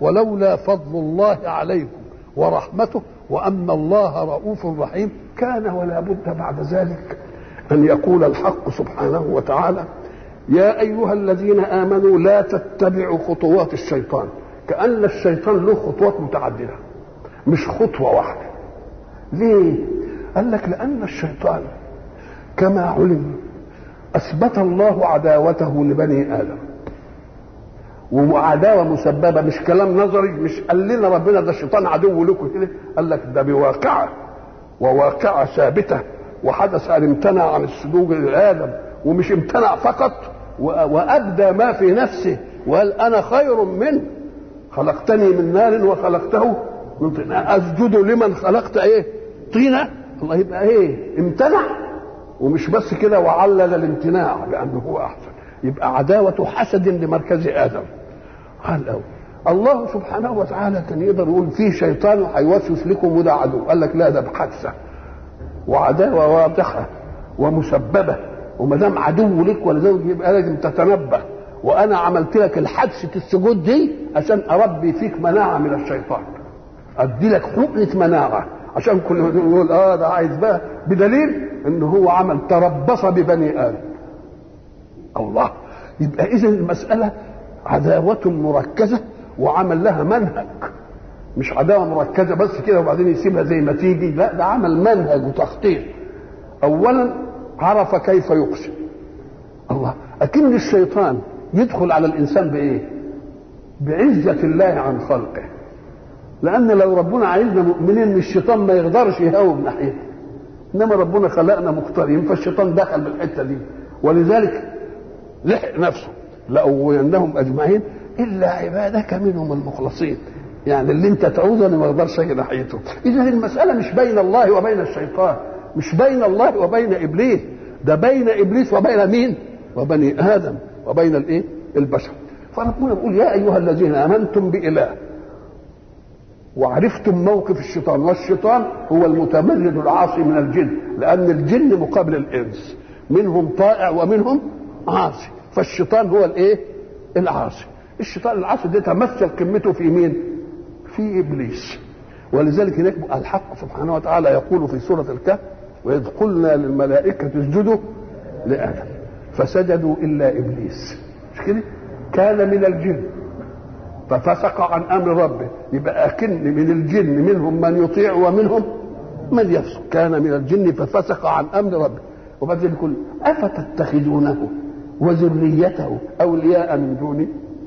ولولا فضل الله عليكم ورحمته وأن الله رؤوف رحيم كان ولا بد بعد ذلك أن يقول الحق سبحانه وتعالى يا أيها الذين آمنوا لا تتبعوا خطوات الشيطان كأن الشيطان له خطوات متعددة مش خطوة واحدة ليه؟ قال لك لأن الشيطان كما علم أثبت الله عداوته لبني آدم وعداوة مسببة مش كلام نظري مش قال لنا ربنا ده الشيطان عدو لكم كده قال لك ده بواقعة وواقعة ثابتة وحدث أن امتنع عن السجود لآدم ومش امتنع فقط وأبدى ما في نفسه وقال أنا خير منه خلقتني من نار وخلقته من طين أسجد لمن خلقت إيه طينة الله يبقى إيه امتنع ومش بس كده وعلل الامتناع بأنه هو أحسن يبقى عداوة حسد لمركز آدم قال أو الله سبحانه وتعالى كان يقدر يقول في شيطان هيوسوس لكم وده عدو قال لك لا ده بحادثة وعداوة واضحة ومسببة وما دام عدو لك ولا زوج يبقى لازم تتنبه وانا عملت لك الحادثه السجود دي عشان اربي فيك مناعه من الشيطان ادي لك حقنه مناعه عشان كل ما يقول اه ده عايز بقى بدليل ان هو عمل تربص ببني ادم الله يبقى اذا المساله عداوه مركزه وعمل لها منهج مش عداوه مركزه بس كده وبعدين يسيبها زي ما تيجي لا ده عمل منهج وتخطيط اولا عرف كيف يقسم الله اكن الشيطان يدخل على الانسان بايه بعزه الله عن خلقه لان لو ربنا عايزنا مؤمنين الشيطان ما يقدرش يهاوب ناحيته انما ربنا خلقنا مختارين فالشيطان دخل بالحته دي ولذلك لحق نفسه لأغوينهم اجمعين الا عبادك منهم المخلصين يعني اللي انت تعوزه انا ما اقدرش اجي ناحيته اذا المساله مش بين الله وبين الشيطان مش بين الله وبين ابليس ده بين ابليس وبين مين وبني ادم وبين الايه البشر فربنا بيقول يا ايها الذين امنتم باله وعرفتم موقف الشيطان والشيطان هو المتمرد العاصي من الجن لان الجن مقابل الانس منهم طائع ومنهم عاصي فالشيطان هو الايه العاصي الشيطان العاصي ده تمثل قمته في مين في ابليس ولذلك هناك الحق سبحانه وتعالى يقول في سوره الكهف واذ قلنا للملائكه اسجدوا لادم فسجدوا الا ابليس مش كده كان من الجن ففسق عن امر ربه يبقى اكن من الجن منهم من يطيع ومنهم من يفسق كان من الجن ففسق عن امر ربه وبعدين يقول افتتخذونه وذريته اولياء من دوني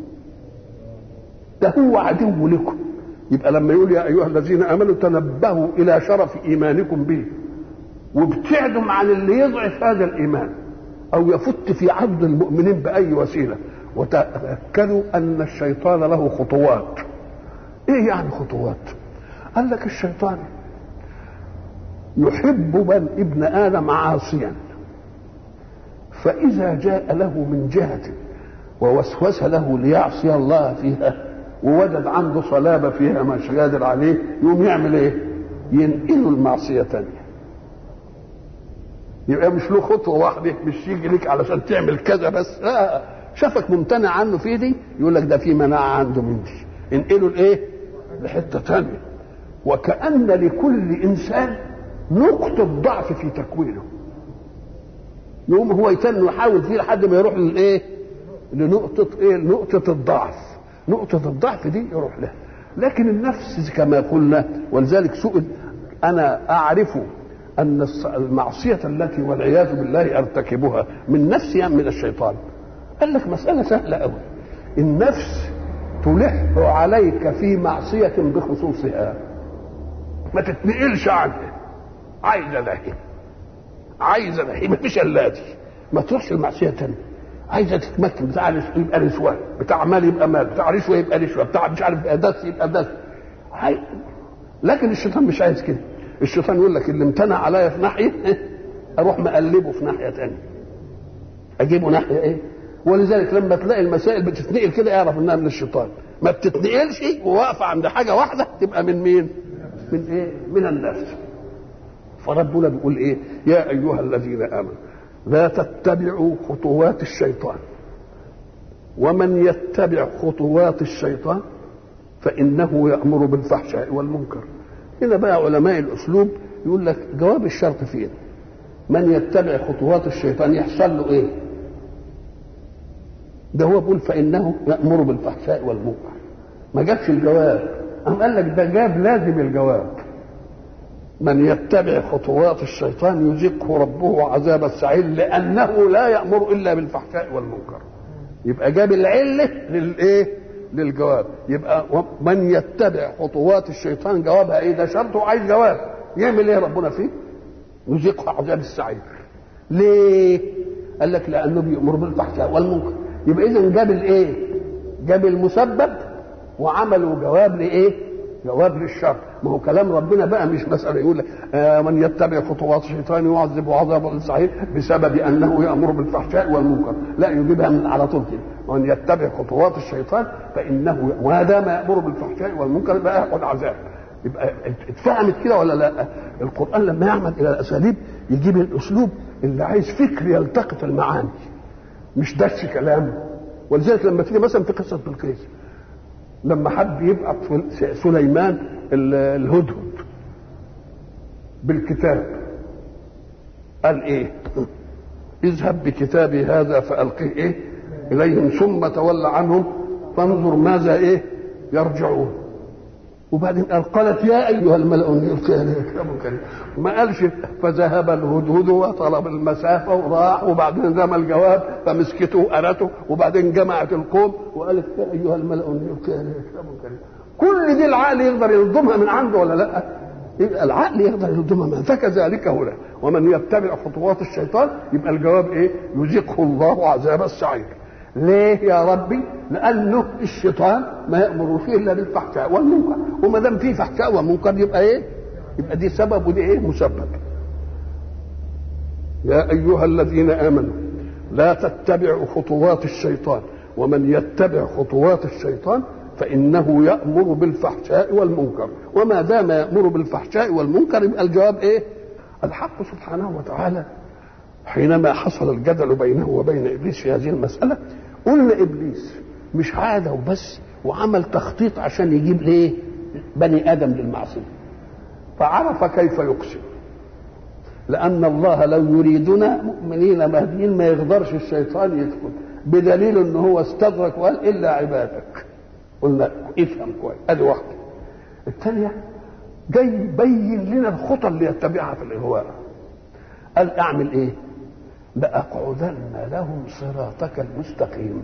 ده هو عدو لكم يبقى لما يقول يا ايها الذين امنوا تنبهوا الى شرف ايمانكم به وابتعدوا عن اللي يضعف هذا الايمان او يفت في عبد المؤمنين باي وسيله وتاكدوا ان الشيطان له خطوات ايه يعني خطوات قال لك الشيطان يحب من ابن ادم عاصيا فاذا جاء له من جهه ووسوس له ليعصي الله فيها ووجد عنده صلابه فيها مش قادر عليه يقوم يعمل ايه ينقله المعصيه تانية يبقى مش له خطوه واحده مش يجي لك علشان تعمل كذا بس لا شافك ممتنع عنه في دي يقول لك ده في مناعه عنده من دي انقله لايه لحته تانية وكأن لكل إنسان نقطة ضعف في تكوينه يقوم هو يتن يحاول فيه لحد ما يروح للايه لنقطة ايه نقطة الضعف نقطة الضعف دي يروح لها لكن النفس كما قلنا ولذلك سئل انا اعرف ان المعصية التي والعياذ بالله ارتكبها من نفسي ام من الشيطان قال لك مسألة سهلة قوي النفس تلح عليك في معصية بخصوصها ما تتنقلش عنها عايزة نهي عايزة نهي ما فيش الا دي ما تروحش المعصية تاني عايزة تتمكن بتاع يبقى رشوة بتاع مال يبقى مال بتاع رشوة يبقى رشوة بتاع مش عارف دس يبقى دس عاي... لكن الشيطان مش عايز كده الشيطان يقول لك اللي امتنع عليا في ناحية اروح مقلبه في ناحية تانية اجيبه ناحية ايه ولذلك لما تلاقي المسائل بتتنقل كده اعرف انها من الشيطان ما بتتنقلش وواقفه عند حاجه واحده تبقى من مين؟ من ايه؟ من النفس فربنا بيقول ايه؟ يا ايها الذين امنوا لا تتبعوا خطوات الشيطان ومن يتبع خطوات الشيطان فانه يامر بالفحشاء والمنكر هنا بقى علماء الاسلوب يقول لك جواب الشرط فين من يتبع خطوات الشيطان يحصل له ايه ده هو بيقول فانه يامر بالفحشاء والمنكر ما جابش الجواب قام قال لك ده جاب لازم الجواب من يتبع خطوات الشيطان يذيقه ربه عذاب السعير لانه لا يامر الا بالفحشاء والمنكر يبقى جاب العله للايه للجواب يبقى من يتبع خطوات الشيطان جوابها ايه ده شرط وعايز جواب يعمل ايه ربنا فيه يذيقه عذاب السعير ليه قال لك لانه بيامر بالفحشاء والمنكر يبقى اذا جاب الايه جاب المسبب وعملوا جواب لايه جواب للشر ما هو كلام ربنا بقى مش مسألة يقول آه من يتبع خطوات الشيطان يعذب عذابا سعير بسبب أنه يأمر بالفحشاء والمنكر لا يجيبها من على طول كده من يتبع خطوات الشيطان فإنه ما دام يأمر بالفحشاء والمنكر يبقى ياخد عذاب يبقى اتفهمت كده ولا لا القرآن لما يعمل إلى الأساليب يجيب الأسلوب اللي عايز فكر يلتقط المعاني مش دش كلام ولذلك لما تيجي مثلا في قصة بلقيس لما حب يبعث سليمان الهدهد بالكتاب قال ايه اذهب بكتابي هذا فالقيه ايه اليهم ثم تولى عنهم فانظر ماذا ايه يرجعون وبعدين قال قالت يا ايها الملا القي كتاب كريم ما قالش فذهب الهدهد وطلب المسافه وراح وبعدين رمى الجواب فمسكته وقرته وبعدين جمعت القوم وقالت يا ايها الملا القي كتاب كريم كل دي العقل يقدر يلضمها من عنده ولا لا؟ يبقى العقل يقدر يلضمها من فكذلك هنا ومن يتبع خطوات الشيطان يبقى الجواب ايه؟ يذيقه الله عذاب السعير ليه يا ربي؟ لانه الشيطان ما يامر فيه الا بالفحشاء والمنكر وما دام فيه فحشاء ومنكر يبقى ايه؟ يبقى دي سبب ودي ايه؟ مسبب. يا ايها الذين امنوا لا تتبعوا خطوات الشيطان ومن يتبع خطوات الشيطان فانه يامر بالفحشاء والمنكر وما دام يامر بالفحشاء والمنكر يبقى الجواب ايه؟ الحق سبحانه وتعالى حينما حصل الجدل بينه وبين ابليس في هذه المساله قلنا ابليس مش عاده وبس وعمل تخطيط عشان يجيب ليه بني ادم للمعصيه فعرف كيف يقسم لان الله لو يريدنا مؤمنين مهديين ما يقدرش الشيطان يدخل بدليل ان هو استدرك وقال الا عبادك قلنا افهم كويس ادي واحده الثانيه جاي يبين لنا الخطى اللي يتبعها في الاغواء قال اعمل ايه لاقعدن لهم صراطك المستقيم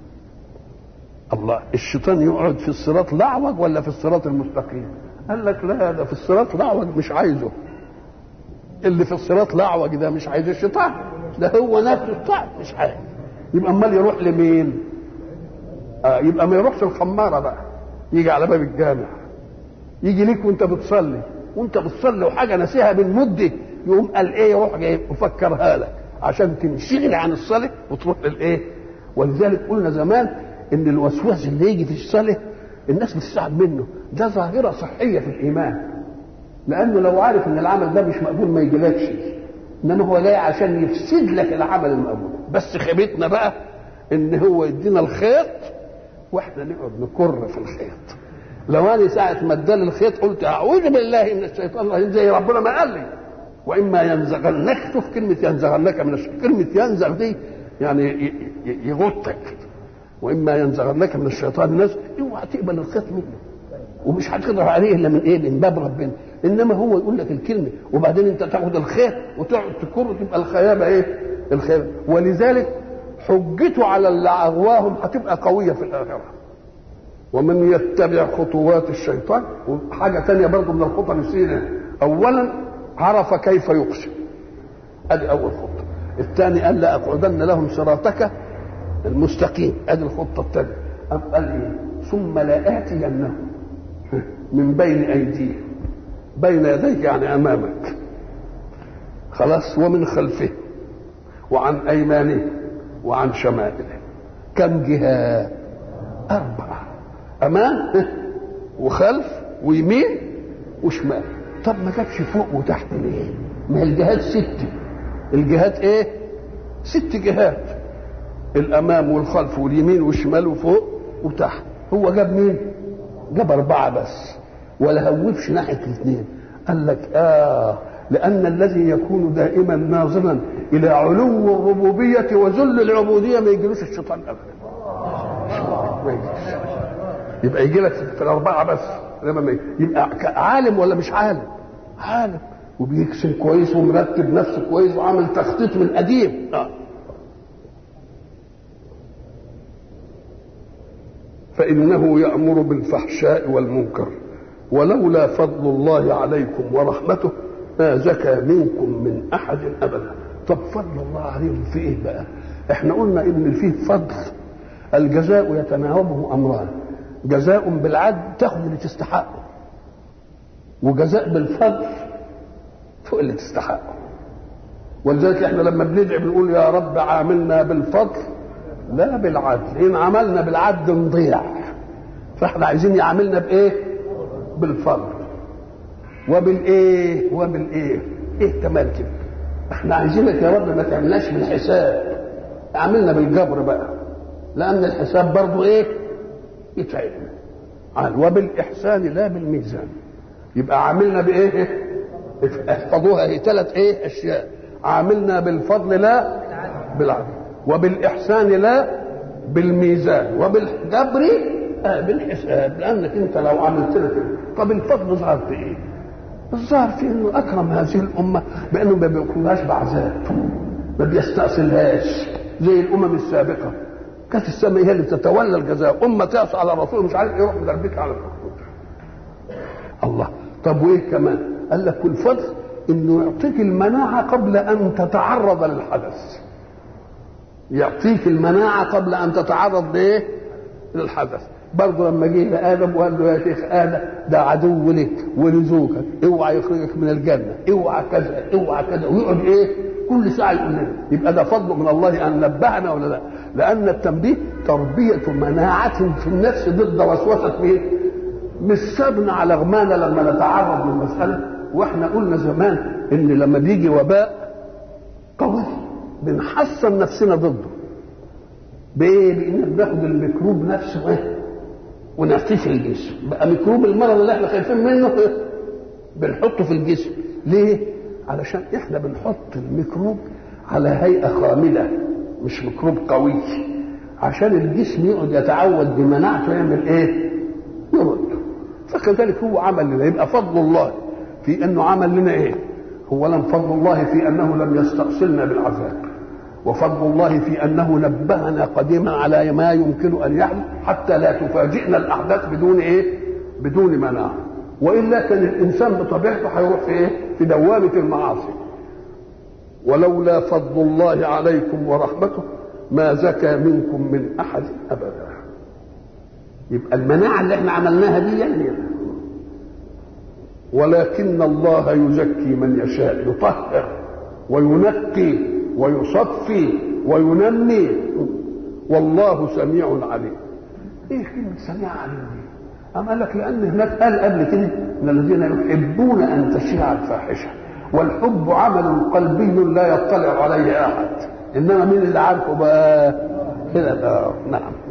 الله الشيطان يقعد في الصراط الاعوج ولا في الصراط المستقيم قال لك لا ده في الصراط الاعوج مش عايزه اللي في الصراط الاعوج ده مش عايز الشيطان ده هو نفسه الصعب مش عايز يبقى امال يروح لمين آه يبقى ما يروحش الخماره بقى يجي على باب الجامع يجي ليك وانت بتصلي وانت بتصلي وحاجه نسيها من مده يقوم قال ايه يروح جاي مفكرها لك عشان تنشغل عن الصلاه وتروح للايه ولذلك قلنا زمان ان الوسواس اللي يجي في الصلاه الناس بتستعب منه ده ظاهره صحيه في الايمان لانه لو عارف ان العمل ده مش مقبول ما يجيلكش انما هو جاي عشان يفسد لك العمل المقبول بس خيبتنا بقى ان هو يدينا الخيط واحنا نقعد نكر في الخيط لو انا ساعه ما اداني الخيط قلت اعوذ بالله من الشيطان الرجيم زي ربنا ما قال لي واما ينزغنك شوف كلمه ينزغنك من الشيطان كلمه ينزغ دي يعني يغطك واما ينزغنك من الشيطان نزغ اوعى تقبل الخيط منه ومش هتقدر عليه الا من ايه من باب ربنا انما هو يقول لك الكلمه وبعدين انت تاخد الخيط وتقعد تكر تبقى الخيابه ايه الخيابه ولذلك حجته على اللي اغواهم هتبقى قويه في الاخره ومن يتبع خطوات الشيطان وحاجه ثانيه برضه من الخطى نسينا اولا عرف كيف يقسم ادي اول خطه الثاني قال لاقعدن لهم صراطك المستقيم ادي الخطه الثانيه قال ايه ثم لاتينهم من بين ايديهم بين يديك يعني امامك خلاص ومن خلفه وعن ايمانه وعن شمائله كم جهه اربعه امام وخلف ويمين وشمال طب ما جابش فوق وتحت ليه ما الجهات ست الجهات ايه ست جهات الامام والخلف واليمين والشمال وفوق وتحت هو جاب مين جاب اربعه بس ولا هوبش ناحيه الاثنين قال لك اه لان الذي يكون دائما ناظرا الى علو الربوبيه وذل العبوديه ما يجيلوش الشيطان ابدا ما يجيش. يبقى يجي لك في الاربعه بس لما ما يبقى عالم ولا مش عالم عالم وبيكسب كويس ومرتب نفسه كويس وعامل تخطيط من قديم آه. فإنه يأمر بالفحشاء والمنكر ولولا فضل الله عليكم ورحمته ما زكى منكم من أحد أبدا طب فضل الله عليهم في إيه بقى احنا قلنا إن فيه فضل الجزاء يتناوبه أمران جزاء بالعدل تاخد اللي تستحقه وجزاء بالفضل فوق اللي تستحقه ولذلك احنا لما بندعي بنقول يا رب عاملنا بالفضل لا بالعدل ان عملنا بالعدل نضيع فاحنا عايزين يعاملنا بايه بالفضل وبالايه وبالايه ايه كمان كده احنا عايزينك يا رب ما تعملناش بالحساب عاملنا بالجبر بقى لان الحساب برضه ايه يتعبنا قال وبالاحسان لا بالميزان يبقى عاملنا بايه احفظوها هي ثلاث ايه اشياء عاملنا بالفضل لا بالعدل وبالاحسان لا بالميزان وبالجبر آه بالحساب لانك انت لو عملت لك طب الفضل ظهر في ايه؟ الظاهر في انه اكرم هذه الامه بانه ما بياكلهاش بعذاب ما بيستأصلهاش زي الامم السابقه كانت السماء هي اللي تتولى الجزاء امه تعصى على الرسول مش عارف يروح مدربك على الرسول الله طب وايه كمان؟ قال لك الفضل انه يعطيك المناعه قبل ان تتعرض للحدث يعطيك المناعه قبل ان تتعرض لايه؟ للحدث برضه لما جه لادم وقال له يا شيخ ادم ده عدو لك ولزوجك اوعى يخرجك من الجنه اوعى كذا اوعى كذا ويقعد ايه؟ كل ساعه يقول لنا يبقى ده فضل من الله ان نبهنا ولا لا؟ لان التنبيه تربيه مناعه في النفس ضد وسوسه مين؟ مش سابنا على غمانا لما نتعرض للمساله واحنا قلنا زمان ان لما بيجي وباء قوي بنحصن نفسنا ضده بايه؟ بان بناخد الميكروب نفسه ايه؟ ونعطيه في الجسم بقى ميكروب المرض اللي احنا خايفين منه إيه؟ بنحطه في الجسم ليه؟ علشان احنا بنحط الميكروب على هيئه خامده مش ميكروب قوي عشان الجسم يقعد يتعود بمناعته يعمل ايه؟ يرد فكذلك هو عمل لنا يبقى فضل الله في انه عمل لنا ايه؟ هو لم فضل الله في انه لم يستأصلنا بالعذاب وفضل الله في انه نبهنا قديما على ما يمكن ان يحدث حتى لا تفاجئنا الاحداث بدون ايه؟ بدون مناعه والا كان الانسان بطبيعته هيروح في ايه؟ في دوامه المعاصي ولولا فضل الله عليكم ورحمته ما زكى منكم من احد ابدا يبقى المناعه اللي احنا عملناها دي يعني ولكن الله يزكي من يشاء يطهر وينقي ويصفي وينمي والله سميع عليم ايه كلمه سميع عليم دي أم قال لك لأن هناك قال قبل كده إن الذين يحبون أن تشيع الفاحشة والحب عمل قلبي لا يطلع عليه أحد إنما مين اللي عارفه بقى كده بقى نعم